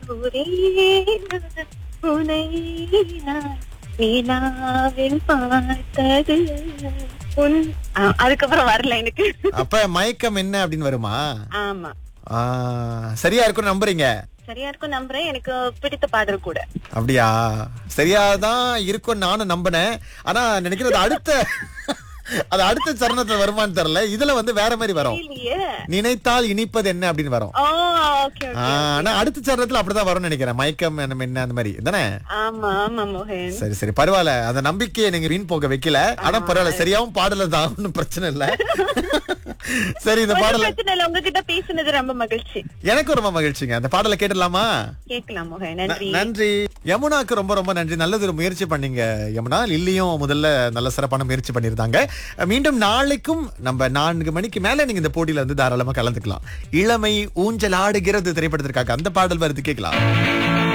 ஒரே நாள் உனை நான் நிலாவில் பார்த்தது உன் ஆ, அதுக்கப்புறம் வரல எனக்கு அப்ப மயக்கம் என்ன அப்படின்னு வருமா ஆமா ஆ, சரியா இருக்கும் நம்புறீங்க சரியா இருக்கும் நம்புறேன் எனக்கு பிடித்த பாடல் கூட அப்படியா சரியாதான் இருக்கும் நானும் நம்பினேன் ஆனா நினைக்கிறது அடுத்த அது அடுத்த சரணத்துல வருமான்னு தெரியல இதுல வந்து வேற மாதிரி வரும் இல்லையே நினைத்தால் இனிப்பது என்ன அப்படின்னு வரும் ஓ ஓகே ஆ, ஆனா அடுத்த சரணத்துல அப்படிதான் வரும்னு நினைக்கிறேன் மயக்கம் என்ன என்ன அந்த மாதிரி தானே ஆமா ஆமா மோகன் சரி சரி பரவாயில்ல அந்த நம்பிக்கையை நீங்க வீண் போக வைக்கல ஆனா பரவாயில்ல சரியாவும் பாடல தான் ஒண்ணும் பிரச்சனை இல்ல சரி இந்த ஒண்ணும் பாடல பிரச்சனை இல்ல உங்ககிட்ட பேசுனது ரொம்ப மகிழ்ச்சி எனக்கு ரொம்ப மகிழ்ச்சிங்க அந்த பாடலை கேட்டுடலாமா கேட்கலாம் மோகன் நன்றி நன்றி யமுனாக்கு ரொம்ப ரொம்ப நன்றி நல்லது ஒரு முயற்சி பண்ணீங்க யமுனா லில்லியும் முதல்ல நல்ல சிறப்பான முயற்சி பண்ணியிருந்தாங்க மீண்டும் நாளைக்கும் நம்ம நான்கு மணிக்கு மேல நீங்க இந்த போட்டியில வந்து தாராளமா கலந்துக்கலாம் இளமை ஊஞ்சல் ஆடுகிறது திரைப்படத்திற்காக அந்த பாடல் வருது கேட்கலாம்